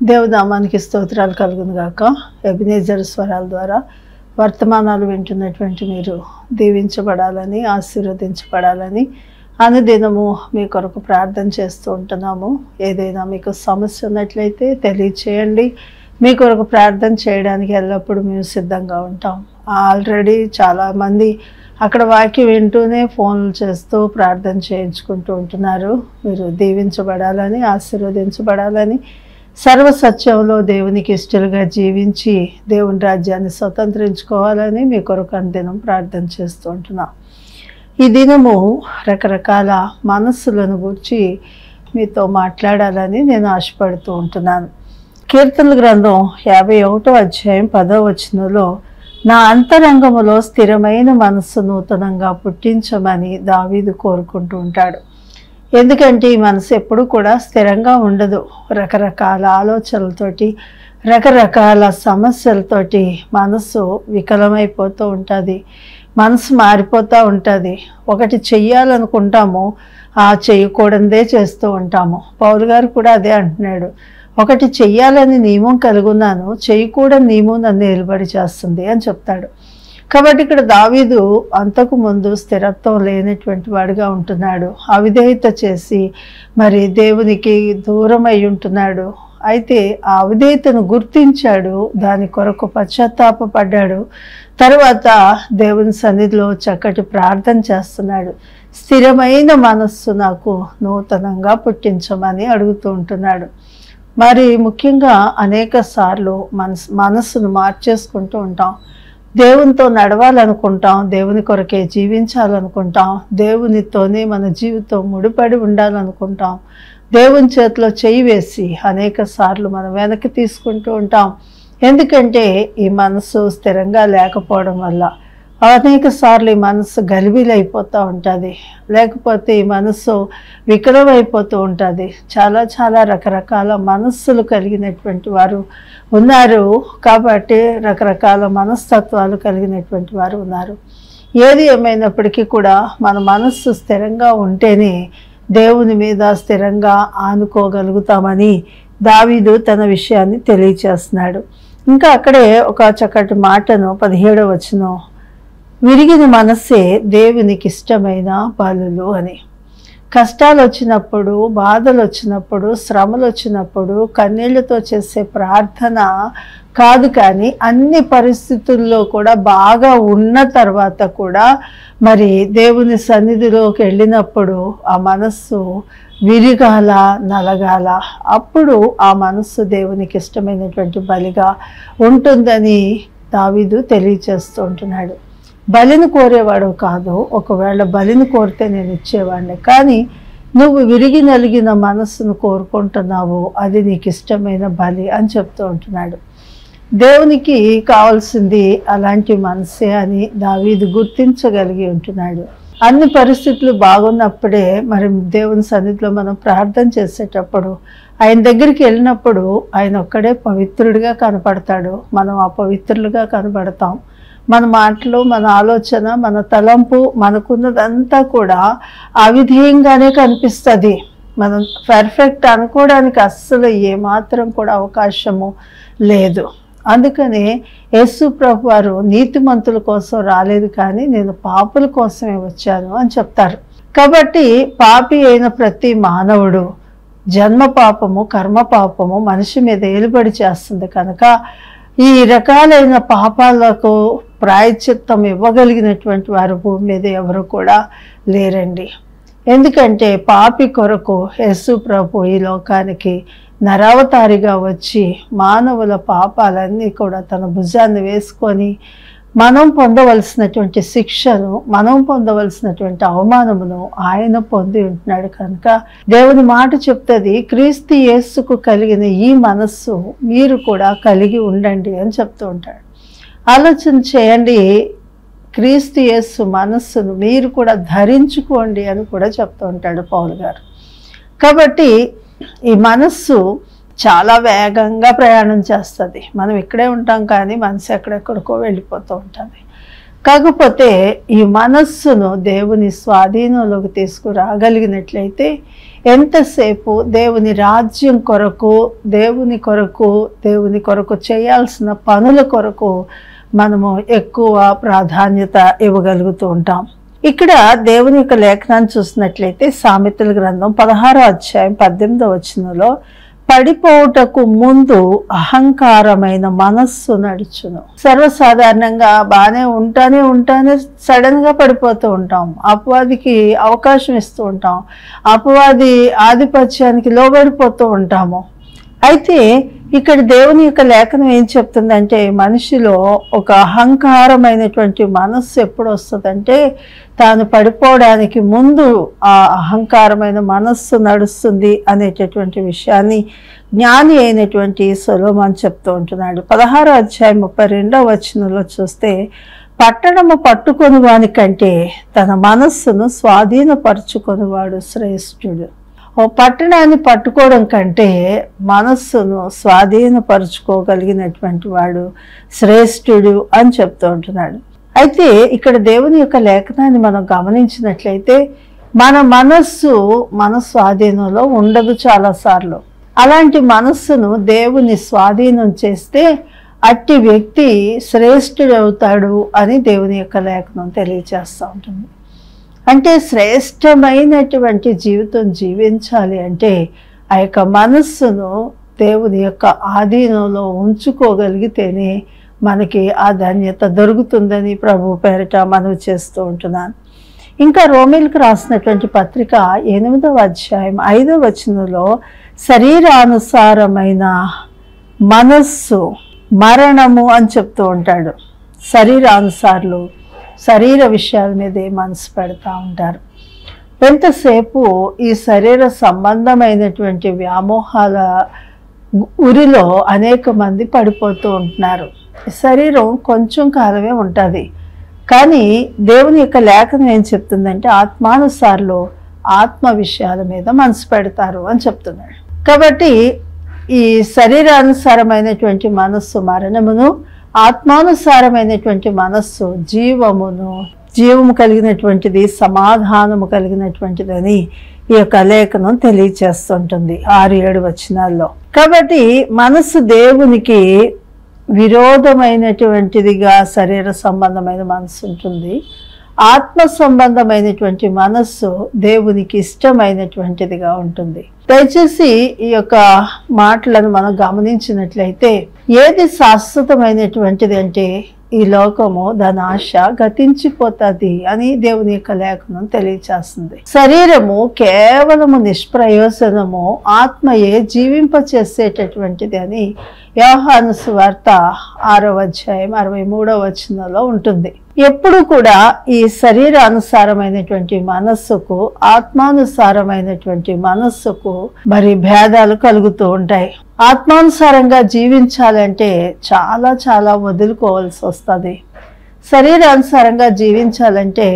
దేవునామానికి స్తోత్రాలు కలుగును గాక ఎబినేజర్ స్వరాల ద్వారా వర్తమానాలు వింటున్నటువంటి మీరు దీవించబడాలని ఆశీర్వదించబడాలని అనుదినము మీ కొరకు ప్రార్థన చేస్తూ ఉంటున్నాము ఏదైనా మీకు సమస్య ఉన్నట్లయితే తెలియచేయండి మీ కొరకు ప్రార్థన చేయడానికి ఎల్లప్పుడూ మేము సిద్ధంగా ఉంటాం ఆల్రెడీ చాలామంది అక్కడ వాక్యం వింటూనే ఫోన్లు చేస్తూ ప్రార్థన చేయించుకుంటూ ఉంటున్నారు మీరు దీవించబడాలని ఆశీర్వదించబడాలని సర్వ సత్యంలో దేవునికి ఇష్టలుగా జీవించి దేవుని రాజ్యాన్ని స్వతంత్రించుకోవాలని మీ కొరకు అనుదినం ప్రార్థన చేస్తూ ఉంటున్నాం ఈ దినము రకరకాల మనస్సులను గురించి మీతో మాట్లాడాలని నేను ఆశపడుతూ ఉంటున్నాను కీర్తనల గ్రంథం యాభై ఒకటో అధ్యాయం పదో వచనంలో నా అంతరంగములో స్థిరమైన మనస్సు నూతనంగా పుట్టించమని దావీదు కోరుకుంటూ ఉంటాడు ఎందుకంటే ఈ మనసు ఎప్పుడు కూడా స్థిరంగా ఉండదు రకరకాల ఆలోచనలతోటి రకరకాల సమస్యలతోటి మనసు వికలమైపోతూ ఉంటుంది మనసు మారిపోతూ ఉంటుంది ఒకటి చెయ్యాలనుకుంటాము ఆ చేయకూడదే చేస్తూ ఉంటాము పౌలు గారు కూడా అదే అంటున్నాడు ఒకటి చెయ్యాలని నియమం కలుగున్నాను చేయకూడని నియమం నన్ను నిలబడి చేస్తుంది అని చెప్తాడు కాబట్టి ఇక్కడ దావీదు అంతకు ముందు స్థిరత్వం లేనటువంటి వాడిగా ఉంటున్నాడు అవిధేయత చేసి మరి దేవునికి దూరం అయి ఉంటున్నాడు అయితే ఆ అవిధేయతను గుర్తించాడు దాని కొరకు పశ్చాత్తాపడ్డాడు తర్వాత దేవుని సన్నిధిలో చక్కటి ప్రార్థన చేస్తున్నాడు స్థిరమైన మనస్సు నాకు నూతనంగా పుట్టించమని అడుగుతూ ఉంటున్నాడు మరి ముఖ్యంగా అనేక సార్లు మనసు మనస్సును మార్చేసుకుంటూ ఉంటాం దేవునితో నడవాలనుకుంటాం దేవుని కొరకే జీవించాలనుకుంటాం దేవునితోనే మన జీవితం ముడిపడి ఉండాలనుకుంటాం దేవుని చేతిలో చేయి వేసి అనేక సార్లు మనం వెనక్కి తీసుకుంటూ ఉంటాం ఎందుకంటే ఈ మనసు స్థిరంగా లేకపోవడం వల్ల అనేక సార్లు ఈ మనసు గలిబిలైపోతూ ఉంటుంది లేకపోతే ఈ మనసు వికలమైపోతూ ఉంటుంది చాలా చాలా రకరకాల మనస్సులు కలిగినటువంటి వారు ఉన్నారు కాబట్టి రకరకాల మనస్తత్వాలు కలిగినటువంటి వారు ఉన్నారు ఏది ఏమైనప్పటికీ కూడా మన మనస్సు స్థిరంగా ఉంటేనే దేవుని మీద స్థిరంగా ఆనుకోగలుగుతామని దావీదు తన విషయాన్ని తెలియచేస్తున్నాడు ఇంకా అక్కడే ఒక చక్కటి మాటను పదిహేడవ వచనం విరిగిన మనస్సే దేవునికి ఇష్టమైన బలులు అని కష్టాలు వచ్చినప్పుడు బాధలు వచ్చినప్పుడు శ్రమలు వచ్చినప్పుడు కన్నీళ్లతో చేసే ప్రార్థన కాదు కానీ అన్ని పరిస్థితుల్లో కూడా బాగా ఉన్న తర్వాత కూడా మరి దేవుని సన్నిధిలోకి వెళ్ళినప్పుడు ఆ మనస్సు విరిగాల నలగాల అప్పుడు ఆ మనస్సు దేవునికి ఇష్టమైనటువంటి బలిగా ఉంటుందని దావీదు తెలియచేస్తూ ఉంటున్నాడు బలిని కోరేవాడు కాదు ఒకవేళ బలిని కోరితే నేను ఇచ్చేవాడిని కానీ నువ్వు విరిగి నలిగిన మనస్సును కోరుకుంటున్నావు అది నీకు ఇష్టమైన బలి అని చెప్తూ ఉంటున్నాడు దేవునికి కావాల్సింది అలాంటి మనసే అని దావీదు గుర్తించగలిగి ఉంటున్నాడు అన్ని పరిస్థితులు బాగున్నప్పుడే మరి దేవుని సన్నిధిలో మనం ప్రార్థన చేసేటప్పుడు ఆయన దగ్గరికి వెళ్ళినప్పుడు ఆయన ఒక్కడే పవిత్రుడిగా కనపడతాడు మనం అపవిత్రులుగా కనపడతాం మన మాటలు మన ఆలోచన మన తలంపు మనకున్నదంతా కూడా అవిధేయంగానే కనిపిస్తుంది మనం పర్ఫెక్ట్ అనుకోవడానికి అస్సలు ఏమాత్రం కూడా అవకాశము లేదు అందుకనే యేసు ప్రభు వారు నీతిమంతుల కోసం రాలేదు కానీ నేను పాపుల కోసమే వచ్చాను అని చెప్తారు కాబట్టి పాపి అయిన ప్రతి మానవుడు జన్మ పాపము కర్మ పాపము మనిషి మీద ఏలుబడి చేస్తుంది కనుక ఈ రకాలైన పాపాలకు ప్రాయచిత్తం ఇవ్వగలిగినటువంటి వారు భూమి మీద ఎవరు కూడా లేరండి ఎందుకంటే పాపి కొరకు యేసు ప్రభు ఈ లోకానికి నరావతారిగా వచ్చి మానవుల పాపాలన్నీ కూడా తన భుజాన్ని వేసుకొని మనం పొందవలసినటువంటి శిక్షను మనం పొందవలసినటువంటి అవమానమును ఆయన పొంది ఉంటున్నాడు కనుక దేవుని మాట చెప్తుంది క్రీస్తు యేసుకు కలిగిన ఈ మనస్సు మీరు కూడా కలిగి ఉండండి అని చెప్తూ ఉంటాడు ఆలోచన చేయండి క్రీస్తు యేసు మనస్సును మీరు కూడా ధరించుకోండి అని కూడా చెప్తూ ఉంటాడు పౌల్ గారు కాబట్టి ఈ మనస్సు చాలా వేగంగా ప్రయాణం చేస్తుంది మనం ఇక్కడే ఉంటాం కానీ మనసు ఎక్కడెక్కడికో వెళ్ళిపోతూ ఉంటుంది కాకపోతే ఈ మనస్సును దేవుని స్వాధీనంలోకి తీసుకురాగలిగినట్లయితే ఎంతసేపు దేవుని రాజ్యం కొరకు దేవుని కొరకు దేవుని కొరకు చేయాల్సిన పనుల కొరకు మనము ఎక్కువ ప్రాధాన్యత ఇవ్వగలుగుతూ ఉంటాం ఇక్కడ దేవుని యొక్క లేఖనాన్ని చూసినట్లయితే సామెతల గ్రంథం పదహారో అధ్యాయం పద్దెనిమిదో వచనంలో పడిపోవుటకు ముందు అహంకారమైన మనస్సు నడుచును సర్వసాధారణంగా బాగానే ఉంటానే ఉంటానే సడన్ గా పడిపోతూ ఉంటాం అపవాదికి అవకాశం ఇస్తూ ఉంటాం అపవాది ఆధిపత్యానికి లోబడిపోతూ ఉంటాము అయితే ఇక్కడ దేవుని యొక్క లేఖనం ఏం చెప్తుందంటే మనిషిలో ఒక అహంకారమైనటువంటి మనస్సు ఎప్పుడు వస్తుందంటే తాను పడిపోవడానికి ముందు ఆ అహంకారమైన మనస్సు నడుస్తుంది అనేటటువంటి విషయాన్ని జ్ఞాని అయినటువంటి సొలోమాన్ చెప్తూ ఉంటున్నాడు పదహారో అధ్యాయం ముప్పై రెండో వచనంలో చూస్తే పట్టణము పట్టుకొని వాని కంటే తన మనస్సును స్వాధీనపరుచుకొనివాడు శ్రేష్ఠుడు ఓ పట్టణాన్ని పట్టుకోవడం కంటే మనస్సును స్వాధీనపరుచుకోగలిగినటువంటి వాడు శ్రేష్ఠుడు అని చెప్తూ ఉంటున్నాడు అయితే ఇక్కడ దేవుని యొక్క లేఖనాన్ని మనం గమనించినట్లయితే మన మనస్సు మన స్వాధీనంలో ఉండదు చాలాసార్లు అలాంటి మనస్సును దేవుని స్వాధీనం చేస్తే అట్టి వ్యక్తి శ్రేష్ఠుడవుతాడు అని దేవుని యొక్క లేఖనం తెలియచేస్తూ ఉంటుంది అంటే శ్రేష్టమైనటువంటి జీవితం జీవించాలి అంటే ఆ యొక్క మనస్సును దేవుని యొక్క ఆధీనంలో ఉంచుకోగలిగితేనే మనకి ఆ ధన్యత దొరుకుతుందని ప్రభు పేరిట మనవి చేస్తూ ఉంటున్నాను ఇంకా రోమిల్కి రాసినటువంటి పత్రిక ఎనిమిదవ అధ్యాయం ఐదవ వచనంలో శరీరానుసారమైన మనస్సు మరణము అని చెప్తూ ఉంటాడు శరీరానుసార్లు శరీర విషయాల మీదే మనసు పెడతా ఉంటారు ఎంతసేపు ఈ శరీర సంబంధమైనటువంటి వ్యామోహాల ఉరిలో అనేక మంది పడిపోతూ ఉంటున్నారు శరీరం కొంచెం కాలమే ఉంటుంది కానీ దేవుని యొక్క లేఖనం ఏం చెప్తుందంటే ఆత్మానుసార్లు ఆత్మ విషయాల మీద మనసు పెడతారు అని చెప్తున్నాడు కాబట్టి ఈ శరీరానుసారమైనటువంటి మనస్సు మరణమును ఆత్మానుసారమైనటువంటి మనస్సు జీవమును జీవము కలిగినటువంటిది సమాధానము కలిగినటువంటిదని ఈ యొక్క లేఖనం తెలియచేస్తుంటుంది ఆరు ఏడు వచనాల్లో కాబట్టి మనస్సు దేవునికి విరోధమైనటువంటిదిగా శరీర సంబంధమైన మనస్సు ఉంటుంది ఆత్మ సంబంధమైనటువంటి మనస్సు దేవునికి ఇష్టమైనటువంటిదిగా ఉంటుంది దయచేసి ఈ యొక్క మాటలను మనం గమనించినట్లయితే ఏది శాశ్వతమైనటువంటిది అంటే ఈ లోకము దాని ఆశ గతించిపోతుంది అని దేవుని యొక్క లేఖనం తెలియచేస్తుంది శరీరము కేవలము నిష్ప్రయోజనము ఆత్మయే జీవింప చేసేటటువంటిది అని యోహాను సువార్త ఆరో అధ్యాయం అరవై మూడవ వచనంలో ఉంటుంది ఎప్పుడు కూడా ఈ శరీరానుసారమైనటువంటి మనస్సుకు ఆత్మానుసారమైనటువంటి మనస్సుకు మరి భేదాలు కలుగుతూ ఉంటాయి ఆత్మానుసారంగా జీవించాలంటే చాలా చాలా వదులుకోవాల్సి వస్తుంది శరీరానుసారంగా జీవించాలంటే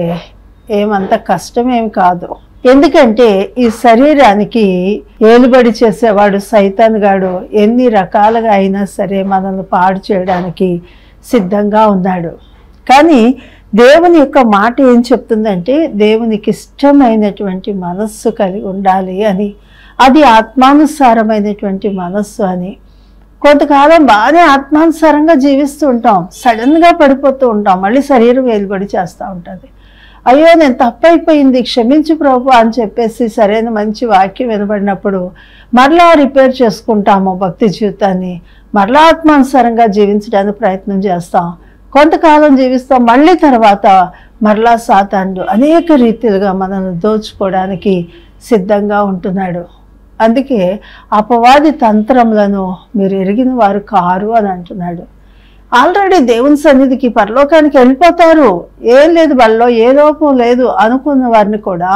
ఏమంత కష్టమేమి కాదు ఎందుకంటే ఈ శరీరానికి ఏలుబడి చేసేవాడు సైతాన్ గాడు ఎన్ని రకాలుగా అయినా సరే మనల్ని పాడు చేయడానికి సిద్ధంగా ఉన్నాడు కానీ దేవుని యొక్క మాట ఏం చెప్తుందంటే దేవునికి ఇష్టమైనటువంటి మనస్సు కలిగి ఉండాలి అని అది ఆత్మానుసారమైనటువంటి మనస్సు అని కొంతకాలం బాగానే ఆత్మానుసారంగా జీవిస్తూ ఉంటాం సడన్గా పడిపోతూ ఉంటాం మళ్ళీ శరీరం వేలుబడి చేస్తూ ఉంటుంది అయ్యో నేను తప్పైపోయింది క్షమించు ప్రభు అని చెప్పేసి సరైన మంచి వాక్యం వినబడినప్పుడు మరలా రిపేర్ చేసుకుంటాము భక్తి జీవితాన్ని మరలా ఆత్మానుసారంగా జీవించడానికి ప్రయత్నం చేస్తాం కొంతకాలం జీవిస్తాం మళ్ళీ తర్వాత మరలా సాతాండు అనేక రీతిలుగా మనల్ని దోచుకోవడానికి సిద్ధంగా ఉంటున్నాడు అందుకే అపవాది తంత్రములను మీరు ఎరిగిన వారు కారు అని అంటున్నాడు ఆల్రెడీ దేవుని సన్నిధికి పరలోకానికి వెళ్ళిపోతారు ఏం లేదు వాళ్ళలో ఏ లోపం లేదు అనుకున్న వారిని కూడా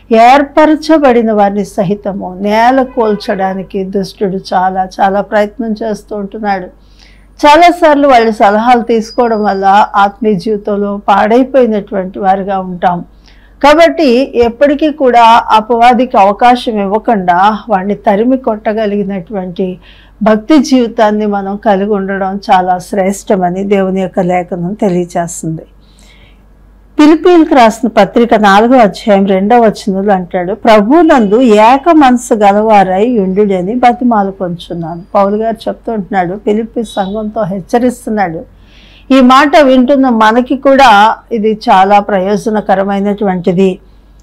ఏర్పరచబడిన వారిని సహితము నేల కోల్చడానికి దుష్టుడు చాలా చాలా ప్రయత్నం చేస్తూ ఉంటున్నాడు చాలాసార్లు వాళ్ళ సలహాలు తీసుకోవడం వల్ల ఆత్మీయ జీవితంలో పాడైపోయినటువంటి వారిగా ఉంటాం కాబట్టి ఎప్పటికీ కూడా అపవాదికి అవకాశం ఇవ్వకుండా వాడిని తరిమి కొట్టగలిగినటువంటి భక్తి జీవితాన్ని మనం కలిగి ఉండడం చాలా శ్రేష్టమని దేవుని యొక్క లేఖనం తెలియచేస్తుంది పిలిపిలకు రాసిన పత్రిక నాలుగో అధ్యాయం రెండో వచనంలో అంటాడు ప్రభునందు ఏక మనసు గలవారై ఉండుడని బతిమాలు కొంచున్నాను పౌలు గారు చెప్తూ ఉంటున్నాడు పిలిపి సంఘంతో హెచ్చరిస్తున్నాడు ఈ మాట వింటున్న మనకి కూడా ఇది చాలా ప్రయోజనకరమైనటువంటిది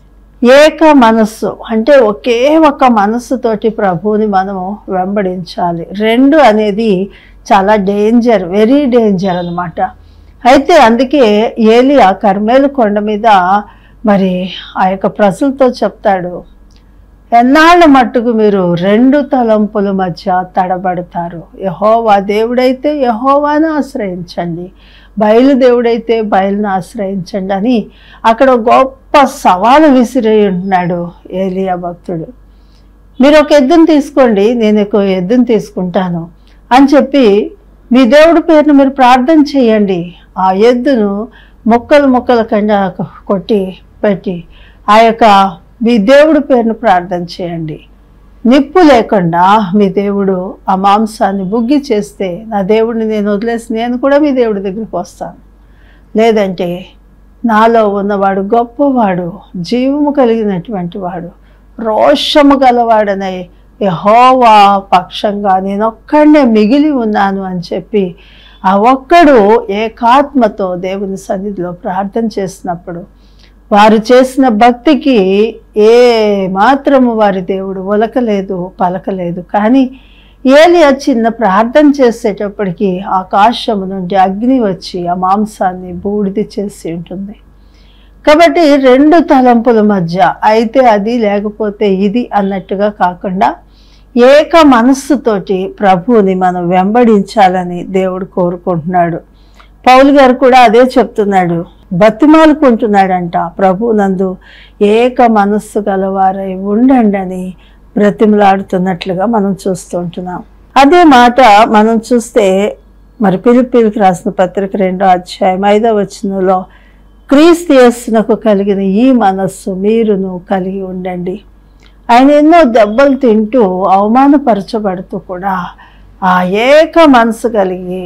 ఏక మనస్సు అంటే ఒకే ఒక మనస్సుతోటి ప్రభువుని మనము వెంబడించాలి రెండు అనేది చాలా డేంజర్ వెరీ డేంజర్ అన్నమాట అయితే అందుకే ఏలియా కర్మేలు కొండ మీద మరి ఆ యొక్క ప్రజలతో చెప్తాడు ఎన్నాళ్ళ మట్టుకు మీరు రెండు తలంపుల మధ్య తడబడతారు యహోవా దేవుడైతే యహోవాను ఆశ్రయించండి బయలు దేవుడైతే బయలును ఆశ్రయించండి అని అక్కడ గొప్ప సవాలు విసిరి ఉంటున్నాడు ఏలియా భక్తుడు మీరు ఒక ఎద్దును తీసుకోండి నేను ఒక ఎద్దును తీసుకుంటాను అని చెప్పి మీ దేవుడి పేరును మీరు ప్రార్థన చేయండి ఆ ఎద్దును మొక్కలు మొక్కల కింద కొట్టి పెట్టి ఆ యొక్క మీ దేవుడి పేరును ప్రార్థన చేయండి నిప్పు లేకుండా మీ దేవుడు ఆ మాంసాన్ని బుగ్గి చేస్తే నా దేవుడిని నేను వదిలేసి నేను కూడా మీ దేవుడి దగ్గరికి వస్తాను లేదంటే నాలో ఉన్నవాడు గొప్పవాడు జీవము కలిగినటువంటి వాడు రోషము గలవాడనే యహోవా పక్షంగా నేను ఒక్కడనే మిగిలి ఉన్నాను అని చెప్పి ఆ ఒక్కడు ఏకాత్మతో దేవుని సన్నిధిలో ప్రార్థన చేసినప్పుడు వారు చేసిన భక్తికి ఏ మాత్రము వారి దేవుడు ఒలకలేదు పలకలేదు కానీ ఏలియా చిన్న ప్రార్థన చేసేటప్పటికి ఆకాశము నుండి అగ్ని వచ్చి ఆ మాంసాన్ని బూడిది చేసి ఉంటుంది కాబట్టి రెండు తలంపుల మధ్య అయితే అది లేకపోతే ఇది అన్నట్టుగా కాకుండా ఏక మనస్సుతోటి ప్రభువుని మనం వెంబడించాలని దేవుడు కోరుకుంటున్నాడు పౌలు గారు కూడా అదే చెప్తున్నాడు బతిమాలుకుంటున్నాడంట ప్రభు నందు ఏక మనస్సు గలవారై ఉండండి అని బ్రతిమలాడుతున్నట్లుగా మనం చూస్తూ ఉంటున్నాం అదే మాట మనం చూస్తే మరి పిలిపిలికి రాసిన పత్రిక రెండో అధ్యాయం ఐదో వచనంలో క్రీస్తు యేసునకు కలిగిన ఈ మనస్సు మీరును కలిగి ఉండండి ఆయన ఎన్నో దెబ్బలు తింటూ అవమానపరచబడుతూ కూడా ఆ ఏక మనసు కలిగి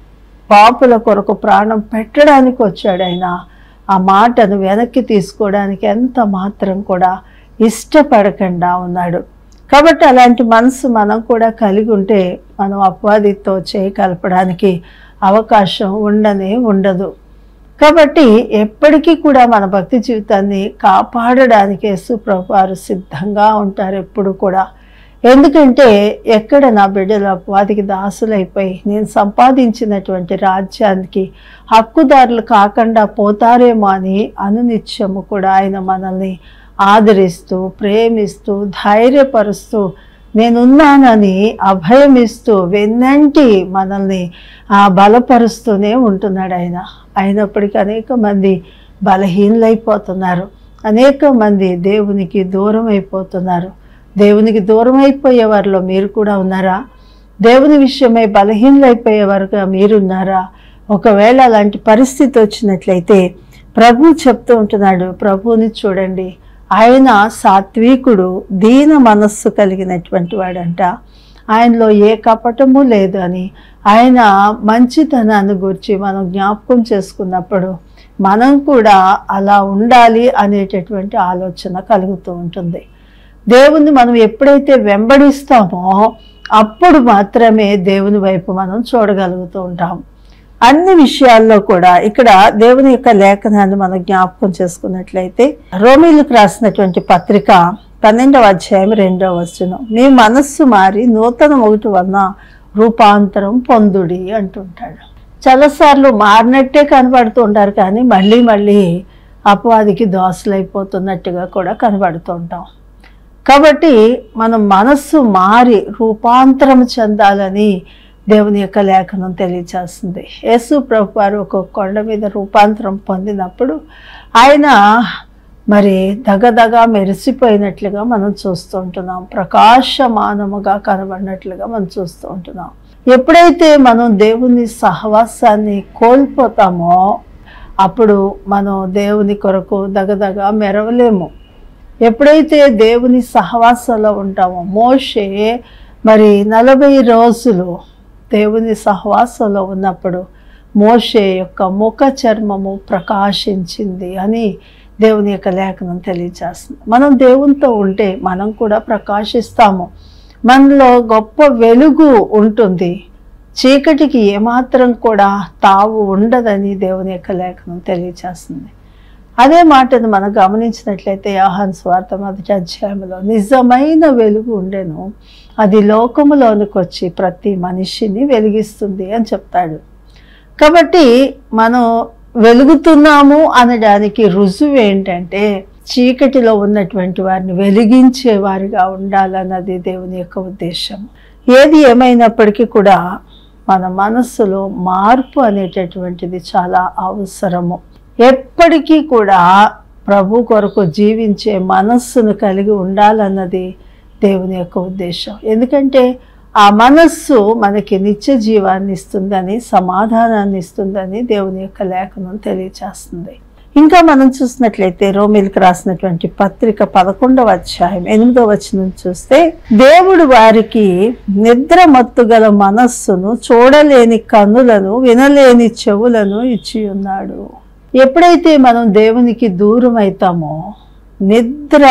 పాపుల కొరకు ప్రాణం పెట్టడానికి వచ్చాడు ఆయన ఆ మాటను వెనక్కి తీసుకోవడానికి ఎంత మాత్రం కూడా ఇష్టపడకుండా ఉన్నాడు కాబట్టి అలాంటి మనసు మనం కూడా కలిగి ఉంటే మనం అపవాదితో చేయి కలపడానికి అవకాశం ఉండనే ఉండదు కాబట్టి ఎప్పటికీ కూడా మన భక్తి జీవితాన్ని కాపాడడానికి యేసుప్రభు వారు సిద్ధంగా ఉంటారు ఎప్పుడు కూడా ఎందుకంటే ఎక్కడ నా బిడ్డలు అపవాదికి దాసులైపోయి నేను సంపాదించినటువంటి రాజ్యానికి హక్కుదారులు కాకుండా పోతారేమో అని అనునిత్యము కూడా ఆయన మనల్ని ఆదరిస్తూ ప్రేమిస్తూ ధైర్యపరుస్తూ నేనున్నానని అభయమిస్తూ వెన్నంటి మనల్ని ఆ బలపరుస్తూనే ఉంటున్నాడు ఆయన అయినప్పటికీ అనేక మంది బలహీనలైపోతున్నారు అనేక మంది దేవునికి దూరం అయిపోతున్నారు దేవునికి దూరం అయిపోయే వారిలో మీరు కూడా ఉన్నారా దేవుని విషయమై బలహీనలైపోయే వారుగా మీరున్నారా ఒకవేళ అలాంటి పరిస్థితి వచ్చినట్లయితే ప్రభు చెప్తూ ఉంటున్నాడు ప్రభువుని చూడండి ఆయన సాత్వికుడు దీన మనస్సు కలిగినటువంటి వాడంట ఆయనలో ఏ కపటము లేదు అని ఆయన మంచితనాన్ని గురించి మనం జ్ఞాపకం చేసుకున్నప్పుడు మనం కూడా అలా ఉండాలి అనేటటువంటి ఆలోచన కలుగుతూ ఉంటుంది దేవుణ్ణి మనం ఎప్పుడైతే వెంబడిస్తామో అప్పుడు మాత్రమే దేవుని వైపు మనం చూడగలుగుతూ ఉంటాం అన్ని విషయాల్లో కూడా ఇక్కడ దేవుని యొక్క లేఖనాన్ని మనం జ్ఞాపకం చేసుకున్నట్లయితే రోమిలకు రాసినటువంటి పత్రిక పన్నెండవ అధ్యాయం రెండవ వచనం మీ మనస్సు మారి నూతన ఒకటి వలన రూపాంతరం పొందుడి అంటుంటాడు చాలాసార్లు మారినట్టే కనబడుతూ ఉంటారు కానీ మళ్ళీ మళ్ళీ అపవాదికి దోసలైపోతున్నట్టుగా కూడా కనబడుతూ ఉంటాం కాబట్టి మనం మనస్సు మారి రూపాంతరం చెందాలని దేవుని యొక్క లేఖనం తెలియచేస్తుంది యేసు ప్రభు వారు ఒక కొండ మీద రూపాంతరం పొందినప్పుడు ఆయన మరి దగదగ మెరిసిపోయినట్లుగా మనం చూస్తూ ఉంటున్నాం ప్రకాశమానముగా కనబడినట్లుగా మనం చూస్తూ ఉంటున్నాం ఎప్పుడైతే మనం దేవుని సహవాసాన్ని కోల్పోతామో అప్పుడు మనం దేవుని కొరకు దగదగ మెరవలేము ఎప్పుడైతే దేవుని సహవాసంలో ఉంటామో మోషే మరి నలభై రోజులు దేవుని సహవాసంలో ఉన్నప్పుడు మోషే యొక్క ముఖ చర్మము ప్రకాశించింది అని దేవుని యొక్క లేఖనం తెలియజేస్తుంది మనం దేవునితో ఉంటే మనం కూడా ప్రకాశిస్తాము మనలో గొప్ప వెలుగు ఉంటుంది చీకటికి ఏమాత్రం కూడా తావు ఉండదని దేవుని యొక్క లేఖనం తెలియజేస్తుంది అదే మాటను మనం గమనించినట్లయితే యాహాన్ స్వార్థ మొదటి అధ్యాయంలో నిజమైన వెలుగు ఉండెను అది లోకములోనికి వచ్చి ప్రతి మనిషిని వెలిగిస్తుంది అని చెప్తాడు కాబట్టి మనం వెలుగుతున్నాము అనడానికి రుజువు ఏంటంటే చీకటిలో ఉన్నటువంటి వారిని వెలిగించే వారిగా ఉండాలన్నది దేవుని యొక్క ఉద్దేశం ఏది ఏమైనప్పటికీ కూడా మన మనస్సులో మార్పు అనేటటువంటిది చాలా అవసరము ఎప్పటికీ కూడా ప్రభు కొరకు జీవించే మనస్సును కలిగి ఉండాలన్నది దేవుని యొక్క ఉద్దేశం ఎందుకంటే ఆ మనస్సు మనకి నిత్య జీవాన్ని ఇస్తుందని సమాధానాన్ని ఇస్తుందని దేవుని యొక్క లేఖనం తెలియచేస్తుంది ఇంకా మనం చూసినట్లయితే రోమిల్కి రాసినటువంటి పత్రిక పదకొండవ అధ్యాయం ఎనిమిదవ వచనం చూస్తే దేవుడు వారికి నిద్ర మత్తు గల మనస్సును చూడలేని కన్నులను వినలేని చెవులను ఇచ్చి ఉన్నాడు ఎప్పుడైతే మనం దేవునికి దూరం అవుతామో నిద్ర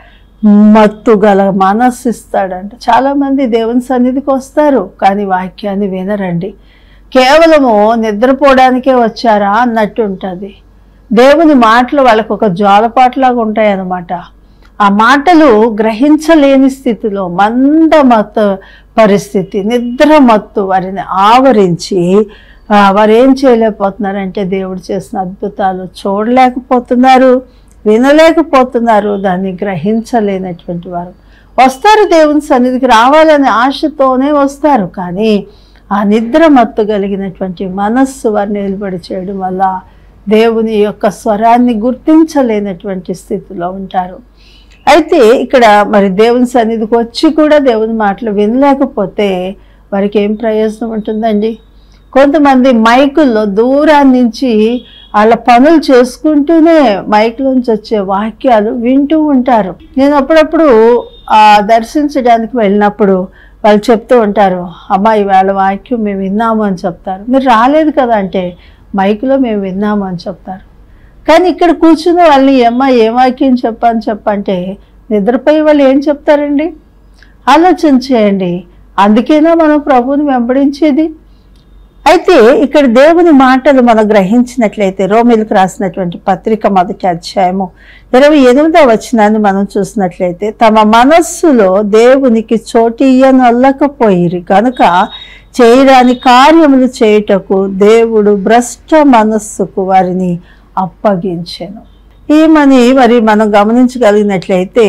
మత్తు గల మనస్సు ఇస్తాడంట చాలామంది దేవుని సన్నిధికి వస్తారు కానీ వాక్యాన్ని వినరండి కేవలము నిద్రపోవడానికే వచ్చారా అన్నట్టు ఉంటుంది దేవుని మాటలు వాళ్ళకు ఒక జోలపాట్లాగా ఉంటాయి అన్నమాట ఆ మాటలు గ్రహించలేని స్థితిలో మంద మత్తు పరిస్థితి నిద్ర మత్తు వారిని ఆవరించి ఆ, వారు ఏం చేయలేకపోతున్నారంటే దేవుడు చేసిన అద్భుతాలు చూడలేకపోతున్నారు వినలేకపోతున్నారు దాన్ని గ్రహించలేనటువంటి వారు వస్తారు దేవుని సన్నిధికి రావాలనే ఆశతోనే వస్తారు కానీ ఆ నిద్ర మత్తు కలిగినటువంటి మనస్సు వారిని నిలబడి చేయడం వల్ల దేవుని యొక్క స్వరాన్ని గుర్తించలేనటువంటి స్థితిలో ఉంటారు అయితే ఇక్కడ మరి దేవుని సన్నిధికి వచ్చి కూడా దేవుని మాటలు వినలేకపోతే వారికి ఏం ప్రయోజనం ఉంటుందండి కొంతమంది మైకుల్లో దూరాన్ని నుంచి వాళ్ళ పనులు చేసుకుంటూనే మైక్లోంచి వచ్చే వాక్యాలు వింటూ ఉంటారు నేను అప్పుడప్పుడు ఆ దర్శించడానికి వెళ్ళినప్పుడు వాళ్ళు చెప్తూ ఉంటారు అమ్మా ఇవాళ వాక్యం మేము విన్నాము అని చెప్తారు మీరు రాలేదు కదా అంటే మైక్లో మేము విన్నాము అని చెప్తారు కానీ ఇక్కడ కూర్చున్న వాళ్ళని ఏమ్మా ఏ వాక్యం చెప్పని చెప్పంటే నిద్రపోయి వాళ్ళు ఏం చెప్తారండి ఆలోచన చేయండి అందుకేనా మనం ప్రభువుని వెంబడించేది అయితే ఇక్కడ దేవుని మాటలు మనం గ్రహించినట్లయితే రోమిలకు రాసినటువంటి పత్రిక మొదటి అధ్యాయము ఇరవై ఎనిమిదవ వచనాన్ని మనం చూసినట్లయితే తమ మనస్సులో దేవునికి చోటియ్యనొల్లకపోయిరి కనుక చేయరాని కార్యములు చేయుటకు దేవుడు భ్రష్ట మనస్సుకు వారిని అప్పగించెను ఈమని మరి మనం గమనించగలిగినట్లయితే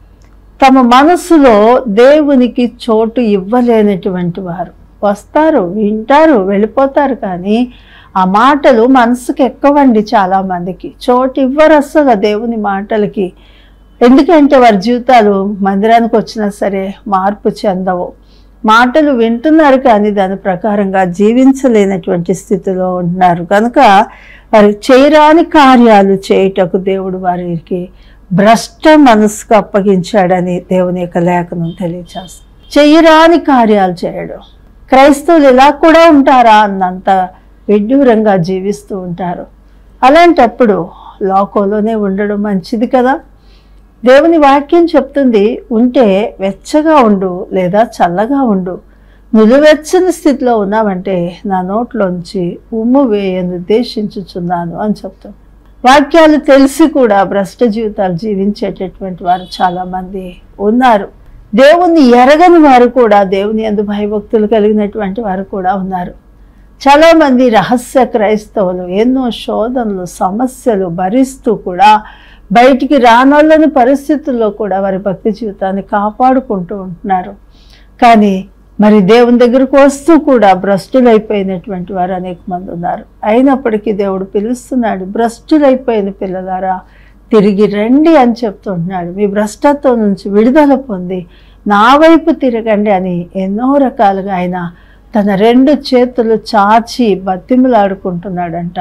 తమ మనసులో దేవునికి చోటు ఇవ్వలేనటువంటి వారు వస్తారు వింటారు వెళ్ళిపోతారు కానీ ఆ మాటలు మనసుకు ఎక్కవండి చాలామందికి చోటు ఇవ్వరు అసలు దేవుని మాటలకి ఎందుకంటే వారి జీవితాలు మందిరానికి వచ్చినా సరే మార్పు చెందవు మాటలు వింటున్నారు కానీ దాని ప్రకారంగా జీవించలేనటువంటి స్థితిలో ఉంటున్నారు కనుక వారి చేయరాని కార్యాలు చేయుటకు దేవుడు వారికి భ్రష్ట మనసుకు అప్పగించాడని దేవుని యొక్క లేఖనం తెలియజేస్తుంది చెయ్యరాని కార్యాలు చేయడం క్రైస్తవులు ఇలా కూడా ఉంటారా అన్నంత విడ్డూరంగా జీవిస్తూ ఉంటారు అలాంటప్పుడు లోకంలోనే ఉండడం మంచిది కదా దేవుని వాక్యం చెప్తుంది ఉంటే వెచ్చగా ఉండు లేదా చల్లగా ఉండు నిలువెచ్చని స్థితిలో ఉన్నావంటే నా నోట్లోంచి ఉమ్ము వేయను ఉద్దేశించుచున్నాను అని చెప్తాం వాక్యాలు తెలిసి కూడా భ్రష్ట జీవితాలు జీవించేటటువంటి వారు చాలామంది ఉన్నారు దేవుణ్ణి ఎరగని వారు కూడా దేవుని ఎందు భయభక్తులు కలిగినటువంటి వారు కూడా ఉన్నారు చాలామంది రహస్య క్రైస్తవులు ఎన్నో శోధనలు సమస్యలు భరిస్తూ కూడా బయటికి రానోళ్ళని పరిస్థితుల్లో కూడా వారి భక్తి జీవితాన్ని కాపాడుకుంటూ ఉంటున్నారు కానీ మరి దేవుని దగ్గరకు వస్తూ కూడా భ్రష్టులైపోయినటువంటి వారు అనేక మంది ఉన్నారు అయినప్పటికీ దేవుడు పిలుస్తున్నాడు భ్రష్టులైపోయిన పిల్లలారా తిరిగి రండి అని చెప్తుంటున్నాడు మీ భ్రష్టత్వం నుంచి విడుదల పొంది నా వైపు తిరగండి అని ఎన్నో రకాలుగా ఆయన తన రెండు చేతులు చాచి బతిమలాడుకుంటున్నాడంట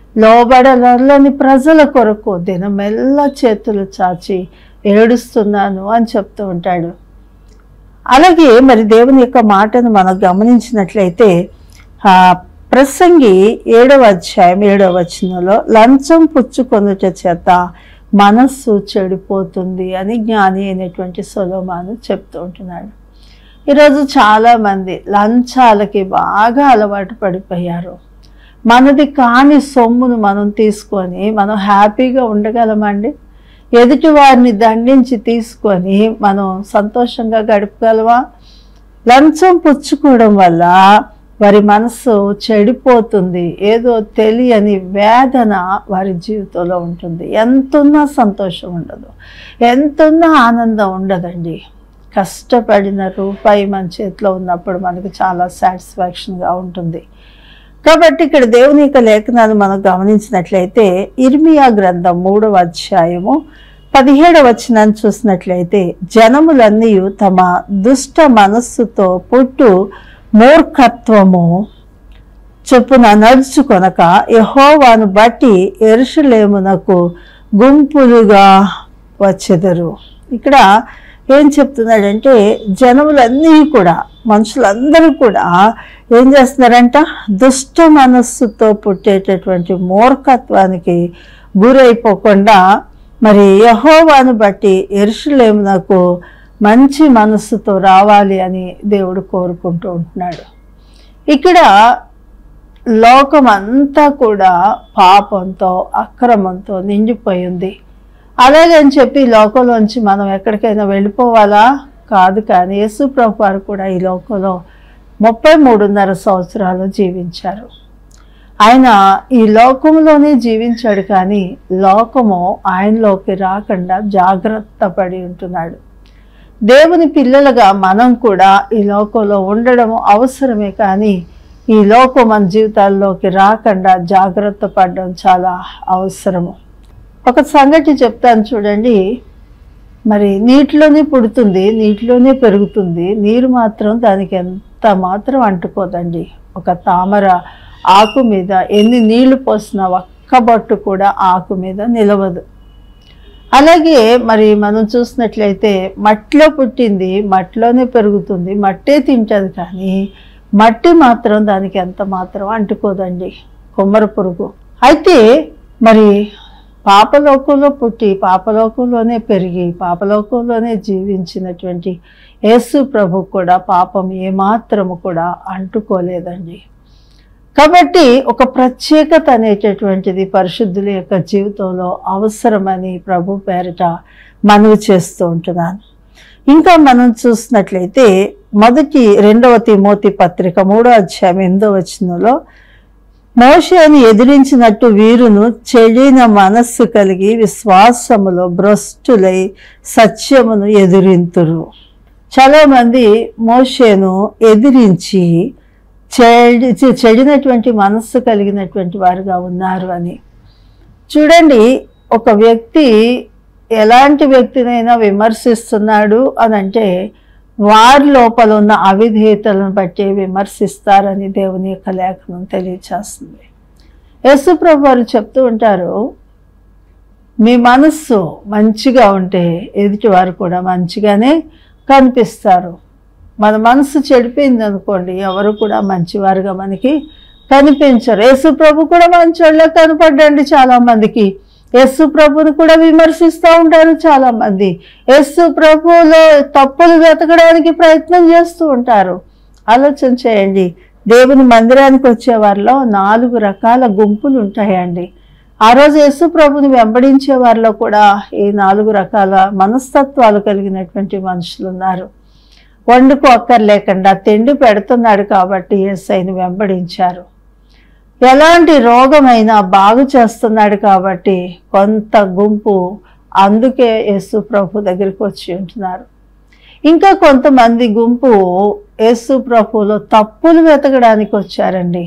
లోబడలని ప్రజల కొరకు దినమెల్ల చేతులు చాచి ఏడుస్తున్నాను అని చెప్తూ ఉంటాడు అలాగే మరి దేవుని యొక్క మాటను మనం గమనించినట్లయితే ఆ ప్రసంగి ఏడవ అధ్యాయం ఏడవ వచనంలో లంచం పుచ్చుకొనుట చేత మనస్సు చెడిపోతుంది అని జ్ఞాని అయినటువంటి సొలోమాను చెప్తూ ఉంటున్నాడు ఈరోజు చాలామంది లంచాలకి బాగా అలవాటు పడిపోయారు మనది కాని సొమ్మును మనం తీసుకొని మనం హ్యాపీగా ఉండగలమండి ఎదుటి వారిని దండించి తీసుకొని మనం సంతోషంగా గడపగలమా లంచం పుచ్చుకోవడం వల్ల వారి మనసు చెడిపోతుంది ఏదో తెలియని వేదన వారి జీవితంలో ఉంటుంది ఎంతున్నా సంతోషం ఉండదు ఎంతున్నా ఆనందం ఉండదండి కష్టపడిన రూపాయి మన చేతిలో ఉన్నప్పుడు మనకు చాలా సాటిస్ఫాక్షన్గా ఉంటుంది కాబట్టి ఇక్కడ దేవుని యొక్క లేఖనాలు మనం గమనించినట్లయితే ఇర్మియా గ్రంథం మూడవ అధ్యాయము పదిహేడవ వచనాన్ని చూసినట్లయితే జనములన్నీ తమ దుష్ట మనస్సుతో పుట్టు మూర్ఖత్వము చొప్పున నడుచుకొనక యహోవాను బట్టి ఎరుషులేమునకు గుంపులుగా వచ్చెదరు ఇక్కడ ఏం చెప్తున్నాడంటే జనములన్నీ కూడా మనుషులందరూ కూడా ఏం చేస్తున్నారంట దుష్ట మనస్సుతో పుట్టేటటువంటి మూర్ఖత్వానికి గురైపోకుండా మరి యహోవాను బట్టి ఎరుషులేమునకు మంచి మనస్సుతో రావాలి అని దేవుడు కోరుకుంటూ ఉంటున్నాడు ఇక్కడ లోకం అంతా కూడా పాపంతో అక్రమంతో నిండిపోయింది అలాగని చెప్పి ఈ లోకంలోంచి మనం ఎక్కడికైనా వెళ్ళిపోవాలా కాదు కానీ యేసు ప్రభు వారు కూడా ఈ లోకంలో ముప్పై మూడున్నర సంవత్సరాలు జీవించారు ఆయన ఈ లోకంలోనే జీవించాడు కానీ లోకము ఆయనలోకి రాకుండా జాగ్రత్త పడి ఉంటున్నాడు దేవుని పిల్లలుగా మనం కూడా ఈ లోకంలో ఉండడం అవసరమే కానీ ఈ లోకం మన జీవితాల్లోకి రాకుండా జాగ్రత్త పడడం చాలా అవసరము ఒక సంగతి చెప్తాను చూడండి మరి నీటిలోనే పుడుతుంది నీటిలోనే పెరుగుతుంది నీరు మాత్రం దానికి ఎంత మాత్రం అంటుకోదండి ఒక తామర ఆకు మీద ఎన్ని నీళ్లు పోసినా ఒక్క బొట్టు కూడా ఆకు మీద నిలవదు అలాగే మరి మనం చూసినట్లయితే మట్టిలో పుట్టింది మట్టిలోనే పెరుగుతుంది మట్టే తింటుంది కానీ మట్టి మాత్రం దానికి ఎంత మాత్రం అంటుకోదండి కొమ్మర పురుగు అయితే మరి పాపలోకంలో పుట్టి పాపలోకంలోనే పెరిగి పాపలోకంలోనే జీవించినటువంటి యేసు ప్రభు కూడా పాపం ఏమాత్రము కూడా అంటుకోలేదండి కాబట్టి ఒక ప్రత్యేకత అనేటటువంటిది పరిశుద్ధుల యొక్క జీవితంలో అవసరమని ప్రభు పేరిట మనవి చేస్తూ ఉంటున్నాను ఇంకా మనం చూసినట్లయితే మొదటి రెండవ తిమోతి పత్రిక మూడో అధ్యాయం ఎనిమిదో వచనంలో మోషేను ఎదిరించినట్టు వీరును చెడిన మనస్సు కలిగి విశ్వాసములో భ్రష్టులై సత్యమును ఎదిరింతురు చాలా మంది మోషేను ఎదిరించి చెడి చెడినటువంటి మనస్సు కలిగినటువంటి వారుగా ఉన్నారు అని చూడండి ఒక వ్యక్తి ఎలాంటి వ్యక్తినైనా విమర్శిస్తున్నాడు అని అంటే వారి లోపల ఉన్న అవిధేయతలను బట్టి విమర్శిస్తారని దేవుని యొక్క లేఖనం తెలియచేస్తుంది యేసుప్రభు వారు చెప్తూ ఉంటారు మీ మనస్సు మంచిగా ఉంటే ఎదుటివారు కూడా మంచిగానే కనిపిస్తారు మన మనసు చెడిపోయింది అనుకోండి ఎవరు కూడా మంచివారుగా మనకి కనిపించరు యేసు ప్రభు కూడా మంచోళ్ళే కనపడ్డండి చాలా మందికి యేసు ప్రభుని కూడా విమర్శిస్తూ ఉంటారు చాలా మంది యేసు ప్రభులో తప్పులు వెతకడానికి ప్రయత్నం చేస్తూ ఉంటారు ఆలోచన చేయండి దేవుని మందిరానికి వచ్చే వారిలో నాలుగు రకాల గుంపులు ఉంటాయండి ఆ రోజు యేసు ప్రభుని వెంబడించే వారిలో కూడా ఈ నాలుగు రకాల మనస్తత్వాలు కలిగినటువంటి మనుషులు ఉన్నారు వండుకు అక్కర్లేకుండా తిండి పెడుతున్నాడు కాబట్టి యేసైని వెంబడించారు ఎలాంటి రోగమైనా బాగు చేస్తున్నాడు కాబట్టి కొంత గుంపు అందుకే యేసు ప్రభు దగ్గరికి వచ్చి ఉంటున్నారు ఇంకా కొంతమంది గుంపు యేసు ప్రభులో తప్పులు వెతకడానికి వచ్చారండి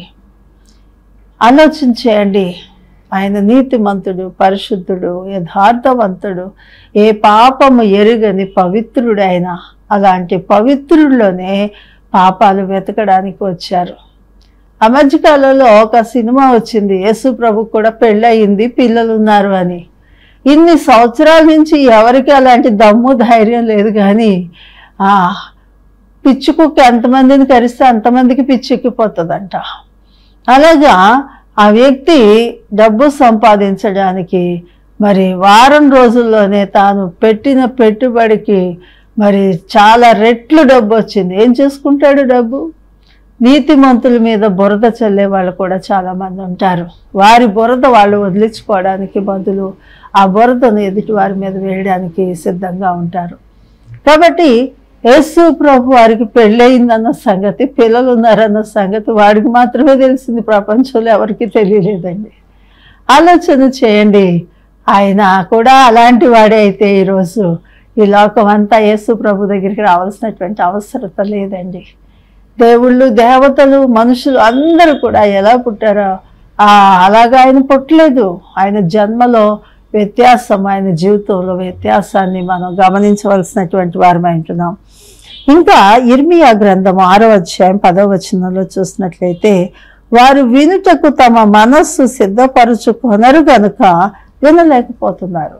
ఆలోచించేయండి ఆయన నీతిమంతుడు పరిశుద్ధుడు యథార్థవంతుడు ఏ పాపము ఎరుగని పవిత్రుడు ఆయన అలాంటి పవిత్రుల్లోనే పాపాలు వెతకడానికి వచ్చారు ఆ మధ్యకాలంలో ఒక సినిమా వచ్చింది యేసు ప్రభు కూడా పెళ్ళయింది పిల్లలు ఉన్నారు అని ఇన్ని సంవత్సరాల నుంచి ఎవరికి అలాంటి దమ్ము ధైర్యం లేదు కానీ ఆ పిచ్చి కుక్క ఎంతమందిని కరిస్తే అంతమందికి పిచ్చెక్కిపోతుందంట అలాగా ఆ వ్యక్తి డబ్బు సంపాదించడానికి మరి వారం రోజుల్లోనే తాను పెట్టిన పెట్టుబడికి మరి చాలా రెట్లు డబ్బు వచ్చింది ఏం చేసుకుంటాడు డబ్బు నీతిమంతుల మీద బురద చల్లే వాళ్ళు కూడా చాలా మంది ఉంటారు వారి బురద వాళ్ళు వదిలించుకోవడానికి బదులు ఆ బురదను ఎదుటి వారి మీద వేయడానికి సిద్ధంగా ఉంటారు కాబట్టి యేసు ప్రభు వారికి పెళ్ళయిందన్న సంగతి పిల్లలు ఉన్నారన్న సంగతి వాడికి మాత్రమే తెలిసింది ప్రపంచంలో ఎవరికి తెలియలేదండి ఆలోచన చేయండి ఆయన కూడా అలాంటి వాడే అయితే ఈరోజు ఈ లోకం అంతా యేసు ప్రభు దగ్గరికి రావాల్సినటువంటి అవసరత లేదండి దేవుళ్ళు దేవతలు మనుషులు అందరూ కూడా ఎలా పుట్టారో ఆ అలాగా ఆయన పుట్టలేదు ఆయన జన్మలో వ్యత్యాసం ఆయన జీవితంలో వ్యత్యాసాన్ని మనం గమనించవలసినటువంటి వారమై ఉంటున్నాం ఇంకా ఇర్మియా గ్రంథం ఆరో అధ్యాయం పదవ వచనంలో చూసినట్లయితే వారు వినుటకు తమ మనస్సు సిద్ధపరుచుకొనరు గనుక వినలేకపోతున్నారు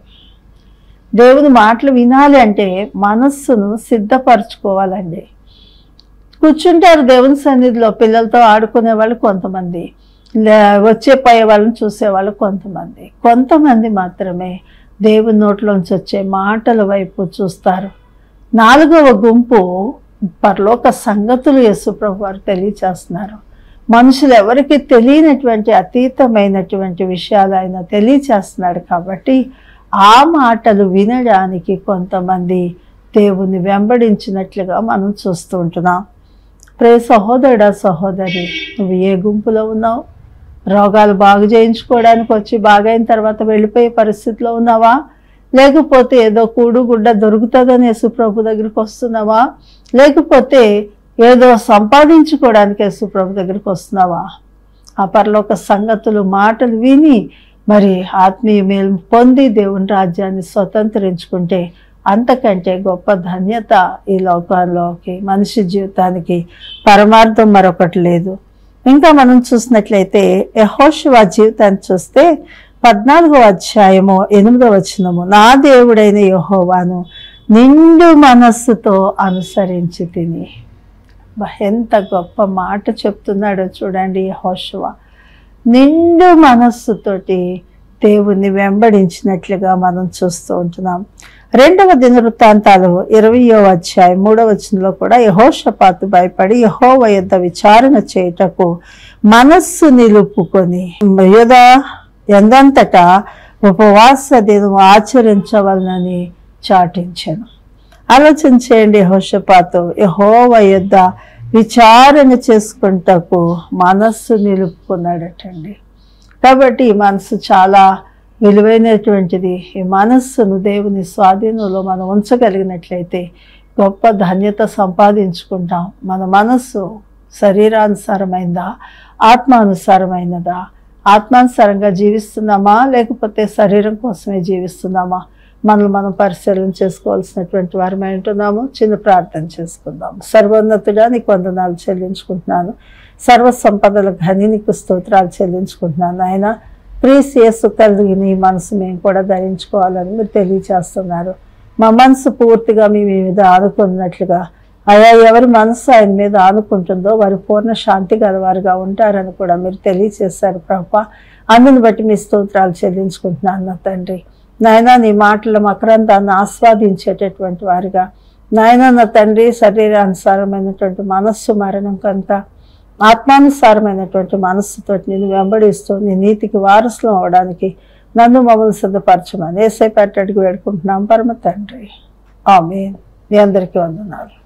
దేవుని మాటలు వినాలి అంటే మనస్సును సిద్ధపరచుకోవాలండి కూర్చుంటారు దేవుని సన్నిధిలో పిల్లలతో ఆడుకునే వాళ్ళు కొంతమంది లే- వచ్చే పోయే వాళ్ళని చూసేవాళ్ళు కొంతమంది కొంతమంది మాత్రమే దేవుని నోట్లోంచి వచ్చే మాటల వైపు చూస్తారు నాలుగవ గుంపు పరలోక సంగతులు యేసుప్రభు వారు తెలియచేస్తున్నారు మనుషులు ఎవరికి తెలియనటువంటి అతీతమైనటువంటి విషయాలు ఆయన తెలియచేస్తున్నాడు కాబట్టి ఆ మాటలు వినడానికి కొంతమంది దేవుని వెంబడించినట్లుగా మనం చూస్తూ ఉంటున్నాం ప్రే సహోదరుడా సహోదరి నువ్వు ఏ గుంపులో ఉన్నావు రోగాలు బాగు చేయించుకోవడానికి వచ్చి బాగైన తర్వాత వెళ్ళిపోయే పరిస్థితిలో ఉన్నావా లేకపోతే ఏదో కూడు గుడ్డ దొరుకుతుందని యేసుప్రభు దగ్గరికి వస్తున్నావా లేకపోతే ఏదో సంపాదించుకోవడానికి యేసుప్రభు దగ్గరికి వస్తున్నావా ఆ పరలోక సంగతులు మాటలు విని మరి ఆత్మీయ మేలు పొంది దేవుని రాజ్యాన్ని స్వతంత్రించుకుంటే అంతకంటే గొప్ప ధన్యత ఈ లోకంలోకి మనిషి జీవితానికి పరమార్థం మరొకటి లేదు ఇంకా మనం చూసినట్లయితే యహోషువా జీవితాన్ని చూస్తే పద్నాలుగో అధ్యాయము ఎనిమిదో వచనము నా దేవుడైన యహోవాను నిండు మనస్సుతో అనుసరించి తిని బా, ఎంత గొప్ప మాట చెప్తున్నాడో చూడండి యెహోషువ నిండు మనస్సుతోటి దేవుణ్ణి వెంబడించినట్లుగా మనం చూస్తూ ఉంటున్నాం రెండవ దినవృత్తాంతాలు ఇరవయో అధ్యాయం మూడవ వచనంలో కూడా యహోషపాతు భయపడి యహోవ యొద్ద విచారణ చేయుటకు మనస్సు నిలుపుకొని యుధ ఎందంతటా ఉపవాస దినం ఆచరించవలనని చాటించాను ఆలోచన చేయండి యహోషపాతు యహోవ యొద్ద విచారణ చేసుకుంటకు మనస్సు నిలుపుకున్నాడటండి కాబట్టి ఈ మనసు చాలా విలువైనటువంటిది ఈ మనస్సును దేవుని స్వాధీనంలో మనం ఉంచగలిగినట్లయితే గొప్ప ధన్యత సంపాదించుకుంటాం మన మనస్సు శరీరానుసారమైందా ఆత్మానుసారమైనదా ఆత్మానుసారంగా జీవిస్తున్నామా లేకపోతే శరీరం కోసమే జీవిస్తున్నామా మనల్ని మనం పరిశీలన చేసుకోవాల్సినటువంటి వారమై ఉంటున్నాము చిన్న ప్రార్థన చేసుకుందాం సర్వోన్నతుడా నీకు వందనాలు చెల్లించుకుంటున్నాను సర్వ సంపదల ఘని నీకు స్తోత్రాలు చెల్లించుకుంటున్నాను ఆయన ప్రీసియస్ కలిగి నీ మనసు మేము కూడా ధరించుకోవాలని మీరు తెలియచేస్తున్నారు మా మనసు పూర్తిగా మీ మీద ఆనుకున్నట్లుగా అయా ఎవరి మనసు ఆయన మీద ఆనుకుంటుందో వారు పూర్ణ శాంతి గలవారుగా ఉంటారని కూడా మీరు తెలియచేశారు ప్రభా అందుని బట్టి మీ స్తోత్రాలు చెల్లించుకుంటున్నాను నా తండ్రి నాయన నీ మాటల మకరంతాన్ని ఆస్వాదించేటటువంటి వారిగా నాయన నా తండ్రి శరీరానుసారమైనటువంటి మనస్సు మరణం కంతా ఆత్మానుసారమైనటువంటి మనస్సుతో నేను వెంబడిస్తూ నీ నీతికి వారసులం అవడానికి నన్ను మమ్మల్ని సిద్ధపరచమని ఏసై పెట్టడికి వేడుకుంటున్నాం పరమ తండ్రి ఆమె మీ అందరికీ వందనాలు